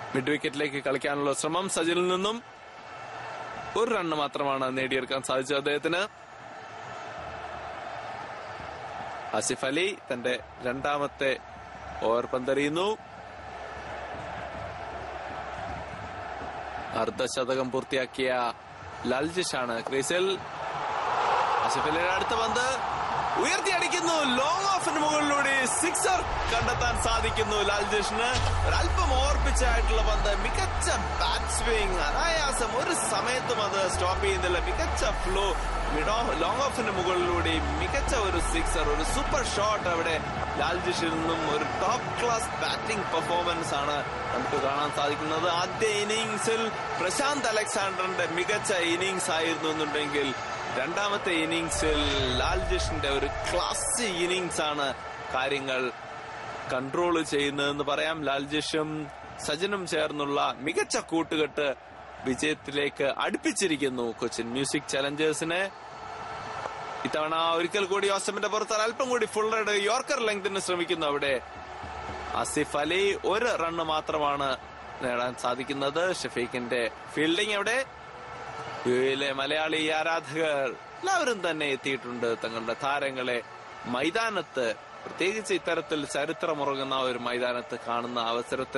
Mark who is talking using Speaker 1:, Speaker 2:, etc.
Speaker 1: mid വിക്കറ്റിലേക്ക് കളിക്കാനുള്ള ശ്രമം സജിനിൽ നിന്നും ഒരു റണ്ണ് മാത്രമാണ് നേടിയെടുക്കാൻ സാധിച്ചത് അദ്ദേഹത്തിന് ആസിഫ് അലി തന്റെ രണ്ടാമത്തെ ഓവർ പന്തെറിയുന്നു അർദ്ധശതകം പൂർത്തിയാക്കിയ ലാൽജിഷാണ് ക്രീസിൽ ആസിഫ് അലിയുടെ അടുത്ത പന്ത് ഉയർത്തിയടിക്കുന്നു ലോങ് ഓഫിന് മുകളിലൂടെ സിക്സർ കണ്ടെത്താൻ സാധിക്കുന്നു ലാൽജിഷിന് ഒരല്പം ഓർപ്പിച്ചായിട്ടുള്ള പന്ത് മികച്ച ബാറ്റ് സ്വിംഗ് അനായാസം ഒരു സമയത്തും അത് സ്റ്റോപ്പ് ചെയ്യുന്നില്ല മികച്ച ഫ്ലോ മിഡോ ലോങ് ഓഫിന് മുകളിലൂടെ മികച്ച ഒരു സിക്സർ ഒരു സൂപ്പർ ഷോട്ട് അവിടെ ലാൽജിഷിൽ നിന്നും ഒരു ടോപ്പ് ക്ലാസ് ബാറ്റിംഗ് പെർഫോമൻസ് ആണ് നമുക്ക് കാണാൻ സാധിക്കുന്നത് ആദ്യ ഇന്നിംഗ്സിൽ പ്രശാന്ത് അലക്സാണ്ടറിന്റെ മികച്ച ഇന്നിംഗ്സ് ആയിരുന്നു എന്നുണ്ടെങ്കിൽ രണ്ടാമത്തെ ഇന്നിംഗ്സിൽ ലാൽജിഷിന്റെ ഒരു ക്ലാസ് ഇന്നിംഗ്സ് ആണ് കാര്യങ്ങൾ കൺട്രോൾ ചെയ്യുന്നതെന്ന് പറയാം ലാൽജിഷും സജനും ചേർന്നുള്ള മികച്ച കൂട്ടുകെട്ട് വിജയത്തിലേക്ക് അടുപ്പിച്ചിരിക്കുന്നു കൊച്ചിൻ മ്യൂസിക് ചലഞ്ചേഴ്സിനെ ഇത്തവണ ഒരിക്കൽ കൂടി ഓസ്റ്റമിന്റെ പുറത്ത് അല്പം കൂടി ഫുൾ റൈഡ് യോർക്കർ ലെങ്തിന് ശ്രമിക്കുന്നു അവിടെ ആസിഫ് അലി ഒരു റണ്ണ് മാത്രമാണ് നേടാൻ സാധിക്കുന്നത് ഷഫീഖിന്റെ ഫീൽഡിംഗ് അവിടെ യു എയിലെ മലയാളി ആരാധകർ എല്ലാവരും തന്നെ എത്തിയിട്ടുണ്ട് തങ്ങളുടെ താരങ്ങളെ മൈതാനത്ത് പ്രത്യേകിച്ച് ഇത്തരത്തിൽ ചരിത്രമുറങ്ങുന്ന ഒരു മൈതാനത്ത് കാണുന്ന അവസരത്തിൽ